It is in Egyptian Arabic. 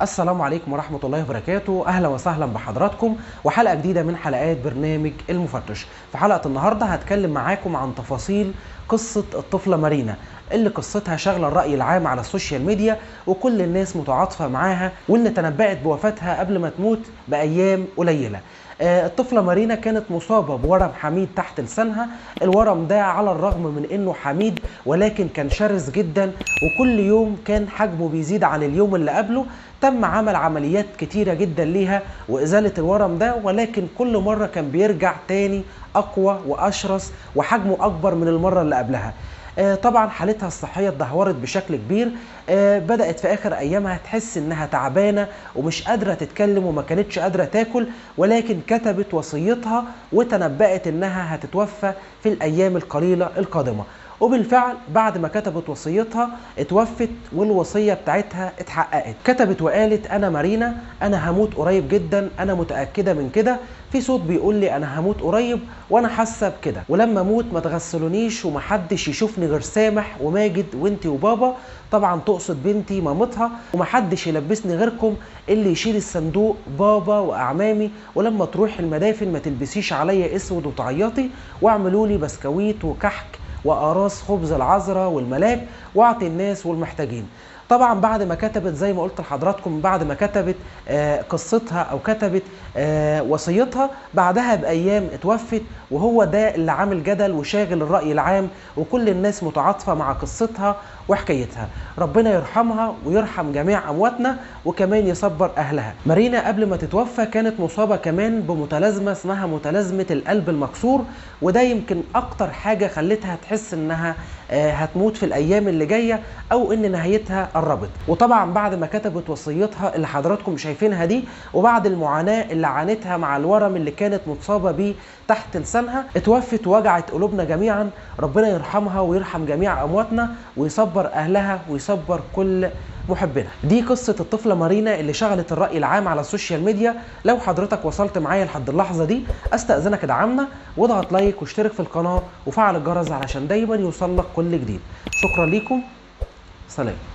السلام عليكم ورحمة الله وبركاته أهلا وسهلا بحضراتكم وحلقة جديدة من حلقات برنامج المفتش في حلقة النهاردة هتكلم معاكم عن تفاصيل قصة الطفلة مارينا اللي قصتها شغلة الرأي العام على السوشيال ميديا وكل الناس متعاطفة معاها واللي تنبأت بوفاتها قبل ما تموت بأيام قليلة آه، الطفلة مارينا كانت مصابة بورم حميد تحت لسانها الورم ده على الرغم من انه حميد ولكن كان شرس جدا وكل يوم كان حجمه بيزيد عن اليوم اللي قبله تم عمل عمليات كتيرة جدا ليها وإزالة الورم ده ولكن كل مرة كان بيرجع تاني أقوى وأشرس وحجمه أكبر من المرة اللي قبلها آه، طبعا حالتها الصحيه اتدهورت بشكل كبير آه، بدات في اخر ايامها تحس انها تعبانه ومش قادره تتكلم وما كانتش قادره تاكل ولكن كتبت وصيتها وتنبأت انها هتتوفى في الايام القليله القادمه وبالفعل بعد ما كتبت وصيتها اتوفت والوصية بتاعتها اتحققت كتبت وقالت أنا مارينا أنا هموت قريب جدا أنا متأكدة من كده في صوت بيقول لي أنا هموت قريب وأنا حاسة بكده ولما أموت ما تغسلونيش ومحدش يشوفني غير سامح وماجد وانتي وبابا طبعا تقصد بنتي مامتها ومحدش يلبسني غيركم اللي يشيل الصندوق بابا واعمامي ولما تروحي المدافن ما تلبسيش عليا اسود وتعيطي واعملوا لي بسكويت وكحك واقراص خبز العذراء والملاك واعطي الناس والمحتاجين طبعا بعد ما كتبت زي ما قلت لحضراتكم بعد ما كتبت آه قصتها او كتبت آه وصيتها بعدها بايام اتوفت وهو ده اللي عامل جدل وشاغل الراي العام وكل الناس متعاطفه مع قصتها وحكايتها ربنا يرحمها ويرحم جميع امواتنا وكمان يصبر اهلها مارينا قبل ما تتوفى كانت مصابه كمان بمتلازمه اسمها متلازمه القلب المكسور وده يمكن اكتر حاجه خلتها تحس انها آه هتموت في الايام اللي جايه او ان نهايتها قربت وطبعا بعد ما كتبت وصيتها اللي حضراتكم شايفينها دي وبعد المعاناه اللي عانتها مع الورم اللي كانت متصابه بيه تحت لسانها اتوفت ووجعت قلوبنا جميعا ربنا يرحمها ويرحم جميع امواتنا ويصبر اهلها ويصبر كل محبنا دي قصة الطفلة مارينا اللي شغلت الرأي العام على السوشيال ميديا لو حضرتك وصلت معايا لحد اللحظة دي استأذنك ادعمنا واضغط لايك واشترك في القناة وفعل الجرس علشان دايما يوصل لك كل جديد شكرا ليكم سلام